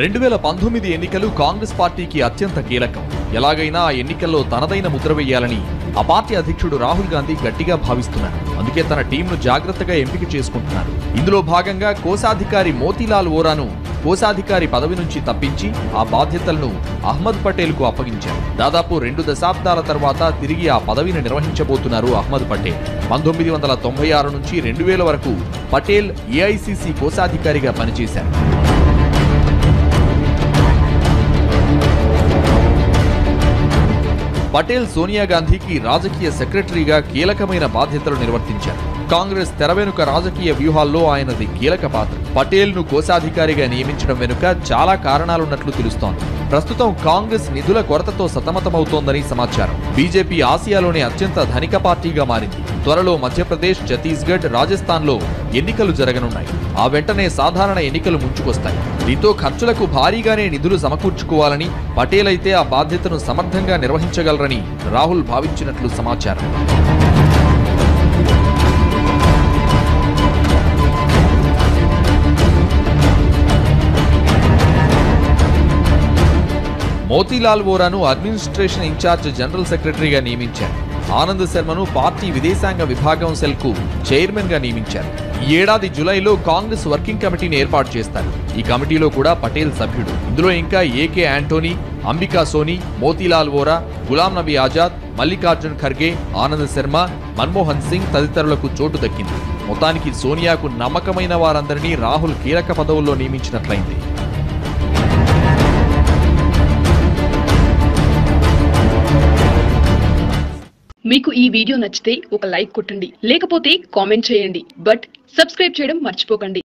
రెండు వేల పంతొమ్మిది ఎన్నికలు కాంగ్రెస్ పార్టీకి అత్యంత కీలకం ఎలాగైనా ఆ ఎన్నికల్లో తనదైన ముద్ర వేయాలని ఆ పార్టీ అధ్యక్షుడు రాహుల్ గాంధీ గట్టిగా భావిస్తున్నారు అందుకే తన టీంను జాగ్రత్తగా ఎంపిక చేసుకుంటున్నారు ఇందులో భాగంగా కోశాధికారి మోతీలాల్ ఓరాను కోశాధికారి పదవి నుంచి తప్పించి ఆ బాధ్యతలను అహ్మద్ పటేల్ కు అప్పగించారు దాదాపు రెండు దశాబ్దాల తర్వాత తిరిగి ఆ పదవిని నిర్వహించబోతున్నారు అహ్మద్ పటేల్ పంతొమ్మిది వందల తొంభై ఆరు నుంచి రెండు వేల వరకు పటేల్ ఏఐసిసి కోశాధికారిగా పనిచేశారు పటేల్ సోనియా గాంధీకి రాజకీయ సెక్రటరీగా కీలకమైన బాధ్యతలు నిర్వర్తించారు కాంగ్రెస్ తెర వెనుక రాజకీయ వ్యూహాల్లో ఆయనది కీలక పాత్ర పటేల్ ను కోశాధికారిగా నియమించడం వెనుక చాలా కారణాలున్నట్లు తెలుస్తోంది ప్రస్తుతం కాంగ్రెస్ నిధుల కొరతతో సతమతమవుతోందని సమాచారం బీజేపీ ఆసియాలోనే అత్యంత ధనిక పార్టీగా మారింది త్వరలో మధ్యప్రదేశ్ ఛత్తీస్గఢ్ రాజస్థాన్లో ఎన్నికలు జరగనున్నాయి ఆ వెంటనే సాధారణ ఎన్నికలు ముంచుకొస్తాయి దీంతో ఖర్చులకు భారీగానే నిధులు సమకూర్చుకోవాలని పటేల్ అయితే ఆ బాధ్యతను సమర్థంగా నిర్వహించగలరని రాహుల్ భావించినట్లు సమాచారం మోతీలాల్ వోరాను అడ్మినిస్ట్రేషన్ ఇన్ఛార్జ్ జనరల్ సెక్రటరీగా నియమించారు ఆనంద్ శర్మను పార్టీ విదేశాంగ విభాగం సెల్ కు చైర్మన్ గా నియమించారు ఈ ఏడాది జులైలో కాంగ్రెస్ వర్కింగ్ కమిటీని ఏర్పాటు చేస్తారు ఈ కమిటీలో కూడా పటేల్ సభ్యుడు ఇందులో ఇంకా ఏకే యాంటోనీ అంబికా సోని మోతీలాల్ వోరా గులాం నబీ ఆజాద్ మల్లికార్జున్ ఖర్గే ఆనంద్ శర్మ మన్మోహన్ సింగ్ తదితరులకు చోటు దక్కింది మొత్తానికి సోనియాకు నమ్మకమైన వారందరినీ రాహుల్ కీలక పదవుల్లో నియమించినట్లయింది మీకు ఈ వీడియో నచ్చితే ఒక లైక్ కొట్టండి లేకపోతే కామెంట్ చేయండి బట్ సబ్స్క్రైబ్ చేయడం మర్చిపోకండి